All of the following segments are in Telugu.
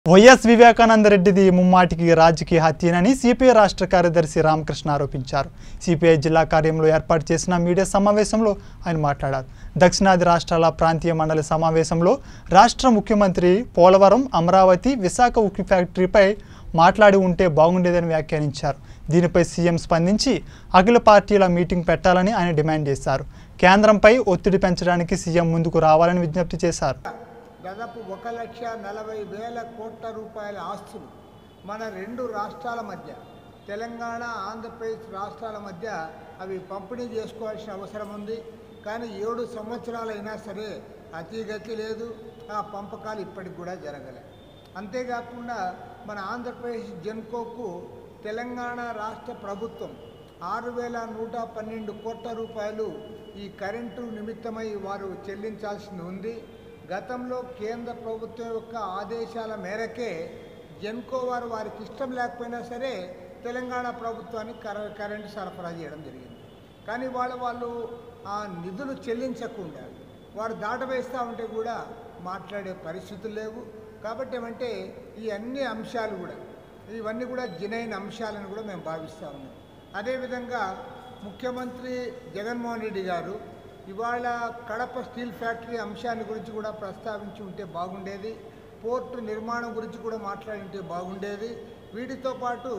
వైఎస్ వివేకానంద రెడ్డిది ముమ్మాటికి రాజకీయ హత్యనని సిపిఐ రాష్ట్ర కార్యదర్శి రామకృష్ణ ఆరోపించారు సిపిఐ జిల్లా కార్యంలో ఏర్పాటు చేసిన మీడియా సమావేశంలో ఆయన మాట్లాడారు దక్షిణాది రాష్ట్రాల ప్రాంతీయ మండలి సమావేశంలో రాష్ట్ర ముఖ్యమంత్రి పోలవరం అమరావతి విశాఖ ఉక్కు ఫ్యాక్టరీపై మాట్లాడి ఉంటే బాగుండేదని వ్యాఖ్యానించారు దీనిపై సీఎం స్పందించి అఖిల పార్టీల మీటింగ్ పెట్టాలని ఆయన డిమాండ్ చేశారు కేంద్రంపై ఒత్తిడి పెంచడానికి సీఎం ముందుకు రావాలని విజ్ఞప్తి చేశారు దాదాపు ఒక లక్ష నలభై వేల కోట్ల రూపాయల ఆస్తులు మన రెండు రాష్ట్రాల మధ్య తెలంగాణ ఆంధ్రప్రదేశ్ రాష్ట్రాల మధ్య అవి పంపిణీ చేసుకోవాల్సిన అవసరం ఉంది కానీ ఏడు సంవత్సరాలైనా సరే అతిగతి లేదు ఆ పంపకాలు ఇప్పటికి కూడా జరగలే అంతేకాకుండా మన ఆంధ్రప్రదేశ్ జెన్కోకు తెలంగాణ రాష్ట్ర ప్రభుత్వం ఆరు వేల నూట పన్నెండు కోట్ల రూపాయలు ఈ కరెంటు నిమిత్తమై వారు చెల్లించాల్సి ఉంది గతంలో కేంద్ర ప్రభుత్వం యొక్క ఆదేశాల మేరకే జెన్కో వారు వారికి ఇష్టం లేకపోయినా సరే తెలంగాణ ప్రభుత్వానికి కర కరెంటు సరఫరా చేయడం జరిగింది కానీ వాళ్ళు వాళ్ళు ఆ నిధులు చెల్లించకుండా వారు దాటవేస్తూ ఉంటే కూడా మాట్లాడే పరిస్థితులు లేవు కాబట్టి ఏమంటే ఈ అన్ని అంశాలు కూడా ఇవన్నీ కూడా జినైన అంశాలను కూడా మేము భావిస్తూ ఉన్నాం అదేవిధంగా ముఖ్యమంత్రి జగన్మోహన్ రెడ్డి గారు ఇవాళ కడప స్టీల్ ఫ్యాక్టరీ అంశాన్ని గురించి కూడా ప్రస్తావించి ఉంటే బాగుండేది పోర్టు నిర్మాణం గురించి కూడా మాట్లాడి ఉంటే బాగుండేది వీటితో పాటు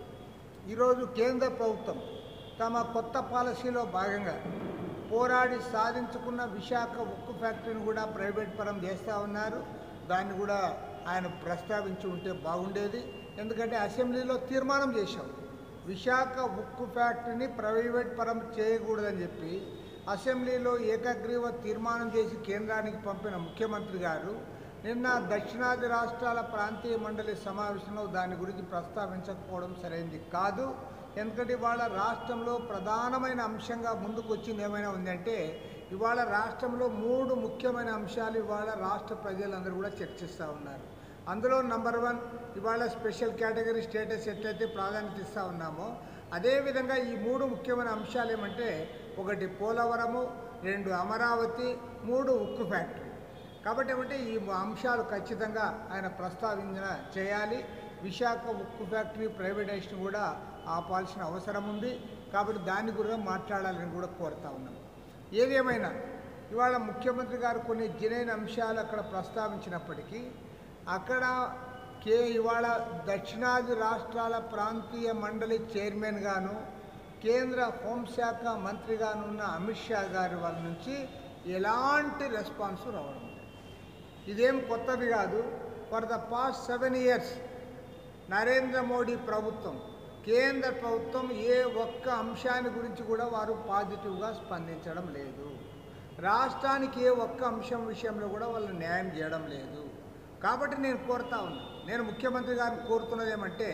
ఈరోజు కేంద్ర ప్రభుత్వం తమ కొత్త పాలసీలో భాగంగా పోరాడి సాధించుకున్న విశాఖ ఉక్కు ఫ్యాక్టరీని కూడా ప్రైవేట్ పరం చేస్తూ ఉన్నారు దాన్ని కూడా ఆయన ప్రస్తావించి ఉంటే బాగుండేది ఎందుకంటే అసెంబ్లీలో తీర్మానం చేశాం విశాఖ ఉక్కు ఫ్యాక్టరీని ప్రైవేట్ పరం చేయకూడదని చెప్పి అసెంబ్లీలో ఏకగ్రీవ తీర్మానం చేసి కేంద్రానికి పంపిన ముఖ్యమంత్రి గారు నిన్న దక్షిణాది రాష్ట్రాల ప్రాంతీయ మండలి సమావేశంలో దాని గురించి ప్రస్తావించకపోవడం సరైనది కాదు ఎందుకంటే ఇవాళ రాష్ట్రంలో ప్రధానమైన అంశంగా ముందుకు వచ్చింది ఏమైనా ఉందంటే ఇవాళ రాష్ట్రంలో మూడు ముఖ్యమైన అంశాలు ఇవాళ రాష్ట్ర ప్రజలందరూ కూడా చర్చిస్తూ ఉన్నారు అందులో నంబర్ వన్ ఇవాళ స్పెషల్ కేటగిరీ స్టేటస్ ఎట్లయితే ప్రాధాన్యత ఇస్తూ ఉన్నామో అదేవిధంగా ఈ మూడు ముఖ్యమైన అంశాలు ఏమంటే ఒకటి పోలవరము రెండు అమరావతి మూడు ఉక్కు ఫ్యాక్టరీ కాబట్టి ఏమంటే ఈ అంశాలు ఖచ్చితంగా ఆయన ప్రస్తావించిన చేయాలి విశాఖ ఉక్కు ఫ్యాక్టరీ ప్రైవేటైజేషన్ కూడా ఆపాల్సిన అవసరం ఉంది కాబట్టి దాన్ని కూడా మాట్లాడాలని కూడా కోరుతా ఉన్నాం ఏదేమైనా ఇవాళ ముఖ్యమంత్రి గారు కొన్ని జినైన అంశాలు అక్కడ ప్రస్తావించినప్పటికీ అక్కడ కే ఇవాళ దక్షిణాది రాష్ట్రాల ప్రాంతీయ మండలి చైర్మన్ గాను కేంద్ర హోంశాఖ మంత్రిగానున్న అమిత్ షా గారి వాళ్ళ నుంచి ఎలాంటి రెస్పాన్స్ రావడం లేదు. ఇదేం కొత్తది కాదు for the past seven years Narendra Modi ప్రభుత్వం కేంద్ర ప్రభుత్వం ఏ ఒక్క అంశాన్ని గురించి కూడా వారు పాజిటివ్గా స్పందించడం లేదు రాష్ట్రానికి ఏ ఒక్క అంశం విషయంలో కూడా వాళ్ళు న్యాయం చేయడం లేదు కాబట్టి నేను కోరుతా ఉన్నా నేను ముఖ్యమంత్రి గారిని కోరుతున్నది ఏమంటే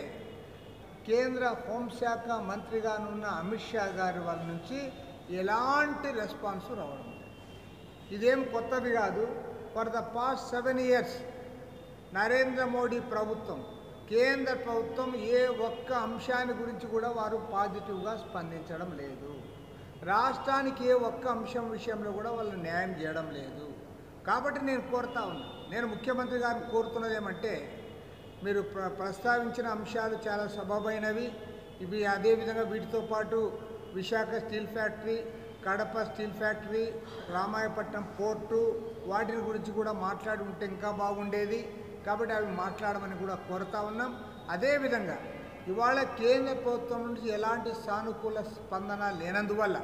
కేంద్ర హోంశాఖ మంత్రిగానున్న అమిత్ షా గారి వాళ్ళ నుంచి ఎలాంటి రెస్పాన్స్ రావడం లేదు. ఇదేం కొత్తది కాదు for the past seven years Narendra Modi ప్రభుత్వం కేంద్ర ప్రభుత్వం ఏ ఒక్క అంశాన్ని గురించి కూడా వారు పాజిటివ్గా స్పందించడం లేదు రాష్ట్రానికి ఏ ఒక్క అంశం విషయంలో కూడా వాళ్ళు న్యాయం చేయడం లేదు కాబట్టి నేను కోరుతా ఉన్నా నేను ముఖ్యమంత్రి గారిని కోరుతున్నది ఏమంటే మీరు ప్ర ప్రస్తావించిన అంశాలు చాలా సబబైనవి ఇవి అదేవిధంగా వీటితో పాటు Visakha steel factory Kadapa steel factory Ramayapatnam port వాటిని గురించి కూడా మాట్లాడి ఉంటే ఇంకా బాగుండేది కాబట్టి అవి మాట్లాడమని కూడా కోరుతా ఉన్నాం అదేవిధంగా ఇవాళ కేంద్ర ప్రభుత్వం నుంచి ఎలాంటి సానుకూల స్పందన లేనందువల్ల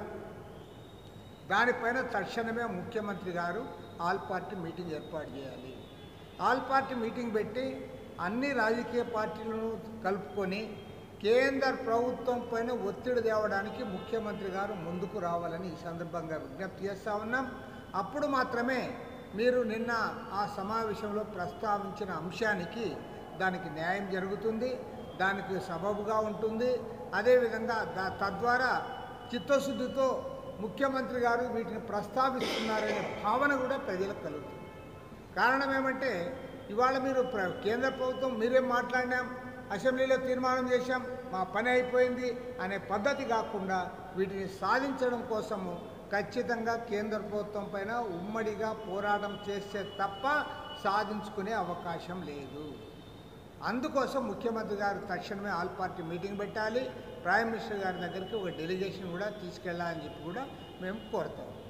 దానిపైన తక్షణమే ముఖ్యమంత్రి గారు ఆల్ పార్టీ మీటింగ్ ఏర్పాటు చేయాలి ఆల్ పార్టీ మీటింగ్ పెట్టి అన్ని రాజకీయ పార్టీలను కలుపుకొని కేంద్ర ప్రభుత్వం పైన ఒత్తిడి తేవడానికి ముఖ్యమంత్రి గారు ముందుకు రావాలని ఈ సందర్భంగా విజ్ఞప్తి చేస్తూ ఉన్నాం అప్పుడు మాత్రమే మీరు నిన్న ఆ సమావేశంలో ప్రస్తావించిన అంశానికి దానికి న్యాయం జరుగుతుంది దానికి సబబుగా ఉంటుంది అదేవిధంగా దా తద్వారా చిత్తశుద్ధితో ముఖ్యమంత్రి గారు వీటిని ప్రస్తావిస్తున్నారనే భావన కూడా ప్రజలకు కలుగుతుంది కారణం ఏమంటే ఇవాళ మీరు ప్ర కేంద్ర ప్రభుత్వం మీరేం మాట్లాడినాం అసెంబ్లీలో తీర్మానం చేశాం మా పని అయిపోయింది అనే పద్ధతి కాకుండా వీటిని సాధించడం కోసము ఖచ్చితంగా కేంద్ర ప్రభుత్వం పైన ఉమ్మడిగా పోరాటం చేస్తే తప్ప సాధించుకునే అవకాశం లేదు అందుకోసం ముఖ్యమంత్రి గారు తక్షణమే ఆల్ పార్టీ మీటింగ్ పెట్టాలి ప్రైమ్ మినిస్టర్ గారి దగ్గరికి ఒక డెలిగేషన్ కూడా తీసుకెళ్ళాలని చెప్పి కూడా మేము కోరుతాం